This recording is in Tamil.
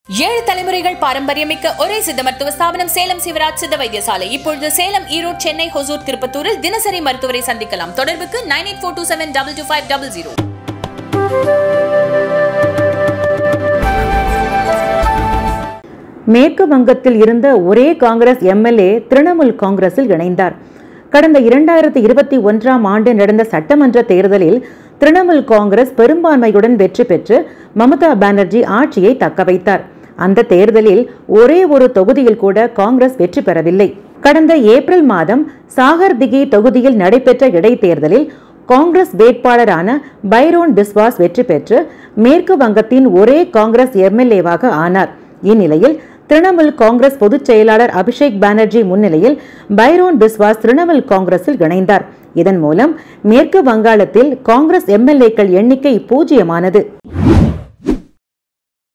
ஏழு தலைமுறைகள் பாரம்பரியமிக்க ஒரே சித்த மருத்துவ ஸ்தாபனம் சேலம் சிவராஜ் சித்த வைத்தியசாலை இப்பொழுது சேலம் ஈரோடு சென்னை ஹொசூர் திருப்பத்தூரில் தினசரி மருத்துவரை சந்திக்கலாம் தொடர்புக்கு nine eight four two seven double two five double zero மேற்கு வங்கத்தில் இருந்த ஒரே காங்கிரஸ் எம்எல்ஏ திரிணாமுல் காங்கிரஸில் இணைந்தார் கடந்த இரண்டாயிரத்தி இருபத்தி ஒன்றாம் ஆண்டு நடந்த சட்டமன்ற தேர்தலில் திரிணாமுல் காங்கிரஸ் பெரும்பான்மையுடன் வெற்றி பெற்று மமதா பானர்ஜி ஆட்சியை தக்கவைத்தார் அந்த தேர்தலில் ஒரே ஒரு தொகுதியில் கூட காங்கிரஸ் வெற்றி பெறவில்லை கடந்த ஏப்ரல் மாதம் சாகர்திகி தொகுதியில் நடைபெற்ற இடைத்தேர்தலில் காங்கிரஸ் வேட்பாளரான பைரோன் பிஸ்வாஸ் வெற்றி பெற்று மேற்கு வங்கத்தின் ஒரே காங்கிரஸ் எம்எல்ஏவாக ஆனார் இந்நிலையில் திரிணாமுல் காங்கிரஸ் பொதுச் செயலாளர் அபிஷேக் பானர்ஜி முன்னிலையில் பைரோன் பிஸ்வாஸ் திரிணாமுல் காங்கிரஸில் இணைந்தார் இதன் மூலம் மேற்கு வங்காளத்தில் காங்கிரஸ் எம்எல்ஏக்கள் எண்ணிக்கை பூஜ்ஜியமானது